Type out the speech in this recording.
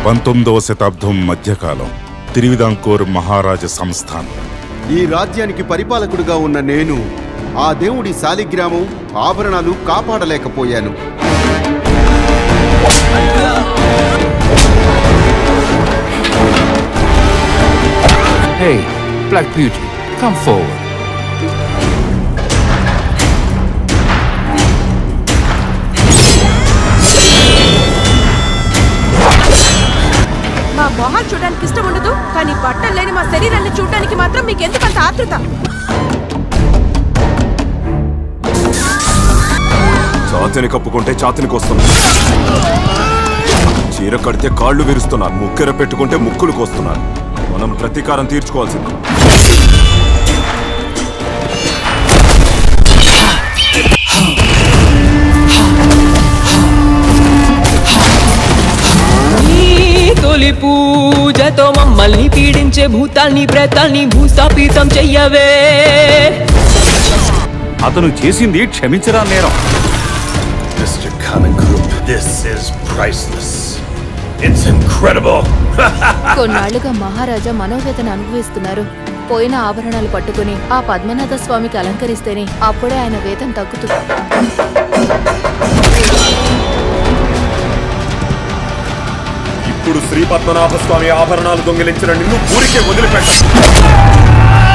పంతొమ్మిదవ శతాబ్దం మధ్యకాలం తిరువిదాంకూర్ మహారాజ సంస్థానం ఈ రాజ్యానికి పరిపాలకుడుగా ఉన్న నేను ఆ దేవుడి శాలిగ్రామం ఆభరణాలు కాపాడలేకపోయాను Hey, Black Beauty, come forward. మా మొహాలు చూడడానికి ఇష్టం ఉండదు కానీ బట్టలు లేని మా శరీరాన్ని చూడడానికి మాత్రం మీకు ఎందుకంత ఆతృత చాతిని కప్పుకుంటే చాతినికి వస్తున్నా చీర కడితే కాళ్ళు విరుస్తున్నారు ముక్కెర పెట్టుకుంటే ముక్కులు కోస్తున్నారు మనం ప్రతీకారం తీర్చుకోవాల్సింది నీ తొలి పూజతో మమ్మల్ని పీడించే భూతాల్ని ప్రేతాల్ని భూస్థాపితం చెయ్యవే అతను చేసింది క్షమించరా నేరం Mr. Kamenkrup, this is priceless. It's incredible. కొన్నాళ్లుగా మహారాజా మనోవేదన అనుభవిస్తున్నారు పోయిన ఆభరణాలు పట్టుకుని ఆ పద్మనాథ స్వామికి అలంకరిస్తేనే అప్పుడే ఆయన వేదం తగ్గుతుంది ఇప్పుడు శ్రీ పద్మనాభ స్వామి ఆభరణాలు దొంగిలించిన నిన్ను ఊరికే వదిలిపెట్ట